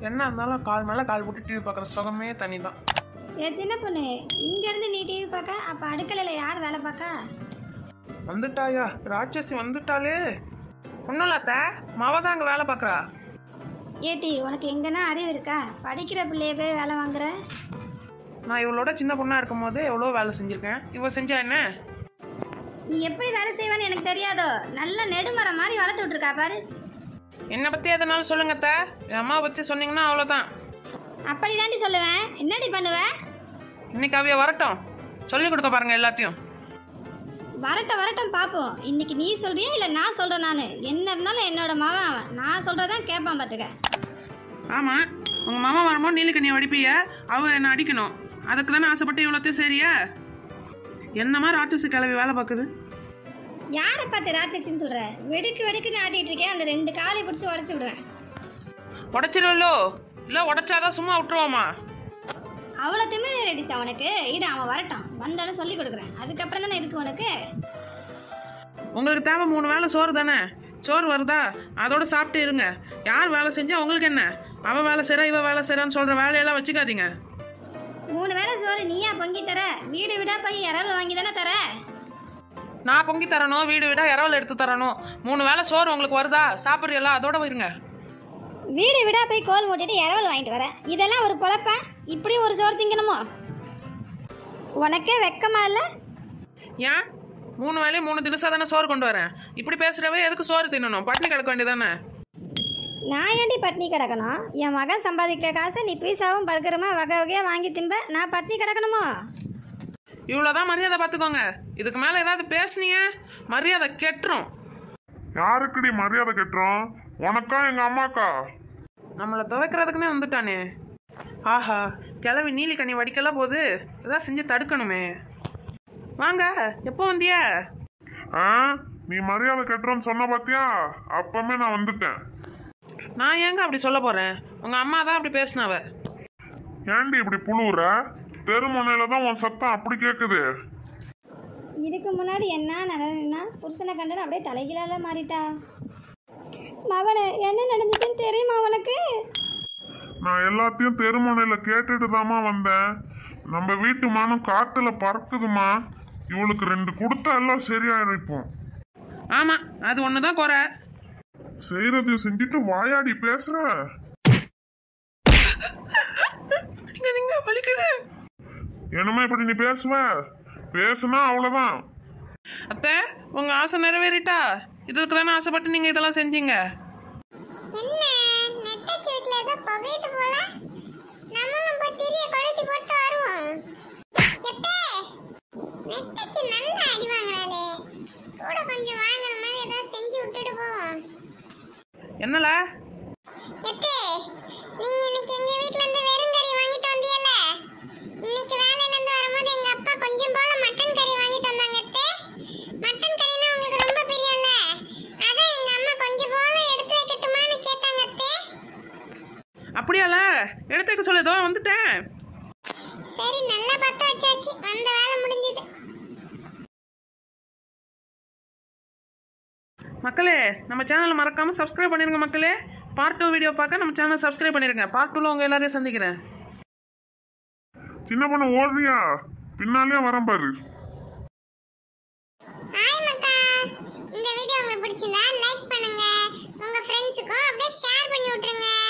என்ன இருந்தாலும் கால் மேலே கால் போட்டு டிவி பார்க்குற சுகமே தனி தான் ஏ சின்ன பொண்ணு இங்கேருந்து நீ டிவி பார்க்க அப்போ அடுக்கலையில் யார் வேலை பார்க்கா வந்துட்டாயா ராட்சசி வந்துட்டாலே ஒன்றும் இல்லத்த மாவ தான் அங்கே வேலை பார்க்குறா ஏட்டி உனக்கு எங்கன்னா அறிவு இருக்கா படிக்கிற பிள்ளைய போய் வேலை வாங்குற நான் இவளோட சின்ன பொண்ணாக இருக்கும் போது எவ்வளோ வேலை செஞ்சுருக்கேன் இவ செஞ்சா என்ன நீ எப்படி வேலை செய்வேன்னு எனக்கு தெரியாதோ நல்ல நெடுமரம் மாதிரி வளர்த்து விட்ருக்கா பாரு என்னை பற்றி எதனாலும் சொல்லுங்க அத்தை என் அம்மாவை பற்றி சொன்னீங்கன்னா அவ்வளோதான் அப்படி தாண்டி சொல்லுவேன் என்னடி பண்ணுவ இன்னைக்கு அவைய வரட்டும் சொல்லிக் கொடுக்க பாருங்க எல்லாத்தையும் வரட்டும் வரட்டும் பார்ப்போம் இன்னைக்கு நீ சொல்றியா இல்லை நான் சொல்கிறேன் நான் என்ன இருந்தாலும் என்னோட மகன் அவன் நான் சொல்கிறதான் கேட்பான் பார்த்துக்க ஆமாம் உங்கள் மாமா வரும்போது நீலிக்கண்ணியை வடிப்பீங்க அவ என்னை அடிக்கணும் அதுக்கு தானே ஆசைப்பட்டு இவ்வளோத்தையும் சரியா என்னமா ராட்சசி கிளவி வேலை பார்க்குது யாரை பார்த்து ராட்சசின்னு சொல்கிற வெடுக்கு வெடுக்குன்னு ஆட்டிட்டு இருக்கேன் அந்த ரெண்டு காலை பிடிச்சி உடச்சி விடுவேன் உடச்சிருவல்லோ இல்லை உடச்சாதான் சும்மா விட்டுருவோமா அவ்வளோ திமிரு அடிச்சா உனக்கு இரு அவன் வரட்டும் வந்தாலும் சொல்லி கொடுக்குறேன் அதுக்கப்புறம் தானே இருக்கு உனக்கு உங்களுக்கு தேவை மூணு வேளை சோறு தானே சோறு வருதா அதோட சாப்பிட்டு இருங்க யார் வேலை செஞ்சா உங்களுக்கு என்ன அவ வேலை செய்றா இவ வேலை செய்றான்னு சொல்ற வேலையெல்லாம் வச்சுக்காதீங்க மூணு வேளை சோறு நீயா பொங்கி தர வீடு வீடா போய் இரவில் வாங்கி தானே தர நான் பொங்கி தரணும் வீடு வீடா இரவல் எடுத்து தரணும் மூணு வேளை சோறு உங்களுக்கு வருதா சாப்பிட்றீங்களா அதோட போயிருங்க வீடு வீடா போய் கோல் மூட்டிட்டு இரவல் வாங்கிட்டு வரேன் இதெல்லாம் ஒரு பொழப்ப இப்படி ஒரு சோறு திங்கணுமோ உனக்கே வெக்கமா இல்லை ஏன் மூணு வேலையும் மூணு தினசா தானே சோறு கொண்டு வரேன் இப்படி பேசுறவே எதுக்கு சோறு தின்னணும் பட்டினி கிடக்க வேண்டியதானே நான் ஏன்டி பட்னி கிடக்கணும் என் மகன் சம்பாதிக்கிற காசை நீ பீஸாவும் பர்கருமா வகை வகையாக வாங்கி திம்ப நான் பட்னி கிடக்கணுமோ இவ்வளோதான் மரியாதை பார்த்துக்கோங்க இதுக்கு மேலே ஏதாவது பேசுனீங்க மரியாதை கெட்டுரும் யாருக்குடி மரியாதை கட்டுறோம் உனக்கா எங்க அம்மாக்கா நம்மளை துவைக்கிறதுக்குன்னே வந்துட்டானே ஆஹா கிளவி நீலி கண்ணி வடிக்கலாம் போது ஏதாவது செஞ்சு தடுக்கணுமே வாங்க எப்போ வந்திய ஆ நீ மரியாதை கட்டுறோன்னு சொன்ன பாத்தியா அப்பமே நான் வந்துட்டேன் நான் ஏங்க அப்படி சொல்ல போறேன் உங்க அம்மா தான் அப்படி பேசினவ ஏன்டி இப்படி புழுவுற தெருமுனையில தான் உன் சத்தம் அப்படி கேக்குது இதுக்கு முன்னாடி என்ன நடனா புருஷனை கண்டு அப்படியே தலைகீழால மாறிட்டா மவனே என்ன நடந்துச்சுன்னு தெரியுமா உனக்கு நான் எல்லாத்தையும் தெருமுனையில கேட்டுட்டு தாமா வந்தேன் நம்ம வீட்டு மானம் காத்துல பறக்குதுமா இவளுக்கு ரெண்டு கொடுத்தா எல்லாம் சரியாயிடும் இப்போ ஆமா அது ஒன்று தான் குறை செய்யறது செஞ்சுட்டு வாயாடி பேசுற நீங்க வலிக்குது என்னமா இப்படி நீ பேசுவ பேசுனா அவ்வளவுதான் அத்தை உங்க ஆசை நிறைவேறிட்டா இதுக்கு தானே ஆசைப்பட்டு நீங்க இதெல்லாம் செஞ்சீங்க என்ன நெட்டச்சி வீட்டுல ஏதோ புகையுது போல நம்மளும் போய் திரிய கொளுத்தி போட்டு வருவோம் எத்தே நெட்டச்சி நல்லா அடி வாங்குறாளே கூட கொஞ்சம் வாங்குற மாதிரி ஏதாவது செஞ்சு விட்டுட்டு போவோம் என்னல எத்தே நீங்க இன்னைக்கு எங்க வீட்ல இருந்து வெறும் கறி வாங்கிட்டு வந்தீங்கல்ல இன்னைக்கு வேலையில இருந்து வரும்போது எங்க அப்பா கொஞ்சம் போல மட்டன் கறி வாங்கிட்டு வந்தாங்க எத்தே மட்டன் கறினா உங்களுக்கு ரொம்ப பிரியம்ல அதான் எங்க அம்மா கொஞ்சம் போல எடுத்து வைக்கட்டுமான்னு கேட்டாங்க அத்தே அப்படியால எடுத்து வைக்க சொல்லு இதோ வந்துட்டேன் சரி நல்லா பத்த வச்சாச்சு வந்த வேலை முடிஞ்சது மக்களே நம்ம சேனலை மறக்காம சப்ஸ்கிரைப் பண்ணிருங்க மக்களே பார்ட் டூ வீடியோ பார்க்க நம்ம சேனலை சப்ஸ்கிரைப் பண்ணிருங்க பார்ட் டூல உங்க எல்லாரையும் சந்திக்கிறேன் சின்ன பொண்ணு ஓடுறியா பின்னாலே வரேன் பாரு ஹாய் மக்கா இந்த வீடியோ உங்களுக்கு பிடிச்சிருந்தா லைக் பண்ணுங்க உங்க ஃப்ரெண்ட்ஸுக்கும் அப்படியே ஷேர் பண்ணி விட்டுருங்க